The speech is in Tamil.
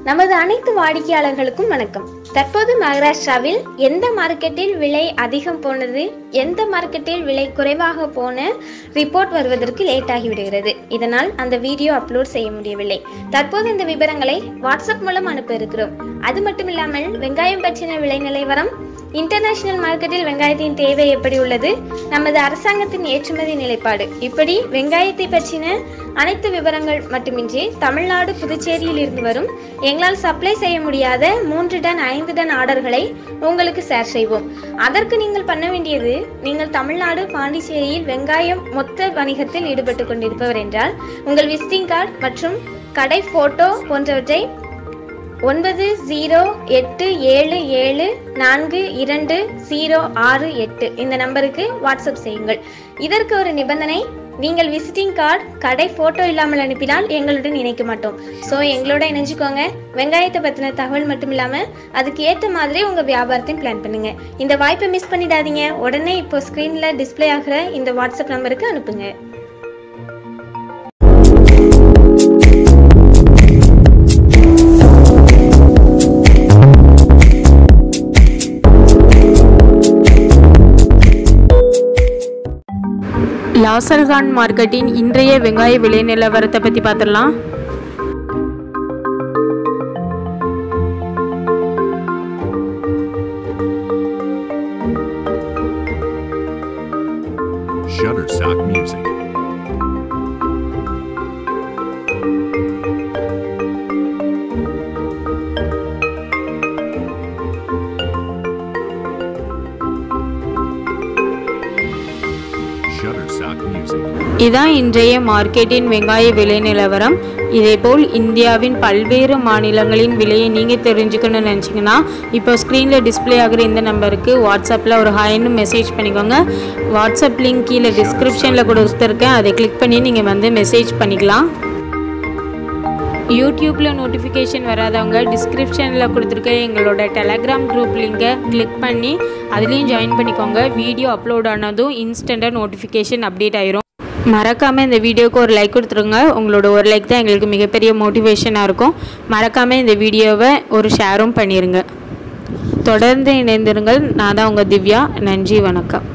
நமது அனைத்து வாடிக்கையாளர்களுக்கும் வணக்கம் தற்போது மகாராஷ்டிராவில் எந்த மார்க்கெட்டில் விலை அதிகம் போனது எந்த மார்க்கெட்டில் விலை குறைவாக போன ரிப்போர்ட் வருவதற்கு லேட் ஆகிவிடுகிறது இதனால் அந்த வீடியோ அப்லோட் செய்ய முடியவில்லை தற்போது இந்த விவரங்களை வாட்ஸ்அப் மூலம் அனுப்ப இருக்கிறோம் அது மட்டும் இல்லாமல் வெங்காயம் பற்றின விலை நிலைவரம் இன்டர்நேஷனல் மார்க்கெட்டில் வெங்காயத்தின் தேவை எப்படி உள்ளது நமது அரசாங்கத்தின் ஏற்றுமதி நிலைப்பாடு இப்படி வெங்காயத்தை பற்றின அனைத்து விவரங்கள் மட்டுமின்றி தமிழ்நாடு புதுச்சேரியில் இருந்து வரும் எங்களால் சப்ளை செய்ய முடியாத மூன்று டன் ஐந்து டன் ஆர்டர்களை உங்களுக்கு ஷேர் செய்வோம் அதற்கு நீங்கள் பண்ண வேண்டியது நீங்கள் தமிழ்நாடு பாண்டிச்சேரியில் வெங்காயம் மொத்த வணிகத்தில் ஈடுபட்டு கொண்டிருப்பவர் என்றால் உங்கள் விசிட்டிங் கார்டு மற்றும் கடை போட்டோ போன்றவற்றை ஒன்பது ஜீரோ எட்டு ஏழு ஏழு நான்கு இரண்டு ஜீரோ ஆறு எட்டு இந்த நம்பருக்கு வாட்ஸ்அப் செய்யுங்கள் இதற்கு ஒரு நிபந்தனை நீங்கள் விசிட்டிங் கார்டு கடை ஃபோட்டோ இல்லாமல் அனுப்பினால் எங்களுடன் இணைக்க மாட்டோம் ஸோ எங்களோட இணைஞ்சுக்கோங்க வெங்காயத்தை பற்றின தகவல் மட்டும் இல்லாமல் அதுக்கு ஏற்ற மாதிரி உங்கள் வியாபாரத்தையும் பிளான் பண்ணுங்க இந்த வாய்ப்பை மிஸ் பண்ணிடாதீங்க உடனே இப்போ ஸ்க்ரீனில் டிஸ்ப்ளே ஆகிற இந்த வாட்ஸ்அப் நம்பருக்கு அனுப்புங்க லாசல்கான் மார்க்கெட்டின் இன்றைய வெங்காய விலை நிலவரத்தை பற்றி பார்த்துடலாம் Shutterstock Music. Shutterstock Music. இதான் இன்றைய மார்க்கெட்டின் வெங்காய விலை நிலவரம் இதேபோல் இந்தியாவின் பல்வேறு மாநிலங்களின் விலையை நீங்கள் தெரிஞ்சுக்கணும்னு நினச்சிங்கன்னா இப்போ ஸ்க்ரீனில் டிஸ்ப்ளே ஆகிற இந்த நம்பருக்கு வாட்ஸ்அப்பில் ஒரு ஹாய்னு மெசேஜ் பண்ணிக்கோங்க வாட்ஸ்அப் லிங்க் கீழே டிஸ்கிரிப்ஷனில் கொடுத்துருக்கேன் அதை கிளிக் பண்ணி நீங்கள் வந்து மெசேஜ் பண்ணிக்கலாம் யூடியூப்பில் நோட்டிஃபிகேஷன் வராதவங்க டிஸ்கிரிப்ஷனில் கொடுத்துருக்க எங்களோட டெலகிராம் குரூப் லிங்கை கிளிக் பண்ணி அதுலேயும் ஜாயின் பண்ணிக்கோங்க வீடியோ அப்லோட் ஆனதும் இன்ஸ்டண்ட்டாக நோட்டிஃபிகேஷன் அப்டேட் ஆயிரும் மறக்காமல் இந்த வீடியோவுக்கு ஒரு லைக் கொடுத்துருங்க உங்களோட ஒரு லைக் தான் எங்களுக்கு மிகப்பெரிய மோட்டிவேஷனாக இருக்கும் மறக்காமல் இந்த வீடியோவை ஒரு ஷேரும் பண்ணிடுங்க தொடர்ந்து இணைந்திருங்கள் நான் தான் உங்கள் திவ்யா நன்றி வணக்கம்